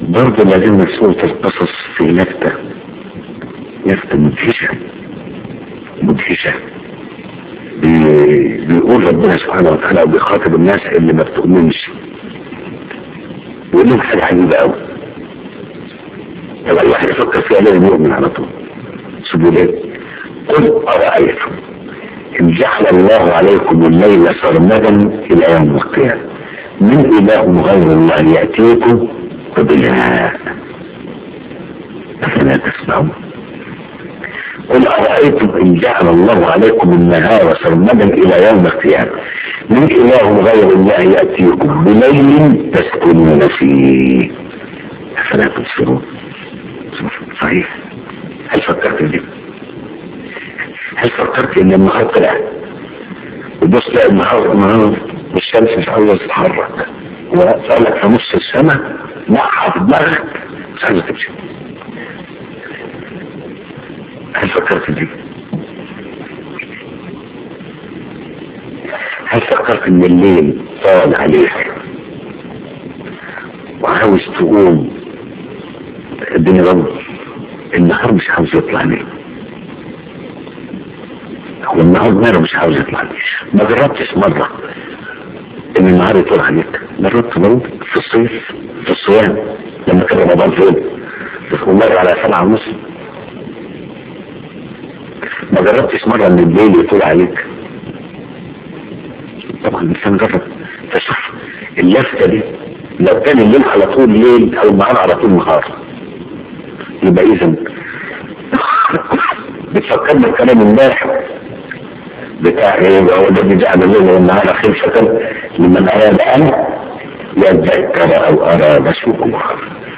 برضه لازم سورة القصص في لفتة لفتة مدهشة مدهشة بي- بيقول ربنا سبحانه وتعالى وبيخاطب الناس اللي ما بتؤمنش بيقول لهم حاجة عجيبة قوي طبعا الواحد يفكر فيها لازم يؤمن على طول شوفوا ليه قل أرأيتم إن جعل الله عليكم الليل سرمدا إلى يوم القيامة من إله غير الله يأتيكم بضياء أفلا تسمعون قل أرأيتم إن جعل الله عليكم النهار سرمدا إلى يوم القيامة من إله غير الله يأتيكم بليل تسكنون فيه أفلا تبصرون صحيح هل فكرت في دي؟ هل فكرت ان النهار طلع وبص لا النهار النهار والشمس مش عاوزه تتحرك وسألك في نص السماء نقع في دماغك مش عاوزه تمشي هل فكرت في دي؟ هل فكرت ان الليل طال عليك وعاوز تقوم الدنيا ضلمة النهار مش عاوز يطلع ليه هو النهار ماله مش عاوز يطلع ليه ما جربتش مرة ان النهار يطلع عليك جربت مرة في الصيف في الصيام لما كان رمضان فين ومر على سبعة ونص ما جربتش مرة ان الليل يطول عليك طبعا الانسان جرب فشوف اللفتة دي لو كان الليل على طول ليل او النهار على طول نهار يبقى اذا بتفكرنا الكلام امبارح بتاع ايه هو الذي جعل الليل والنهار خلفة لمن اراد ان يذكر او اراد شكرا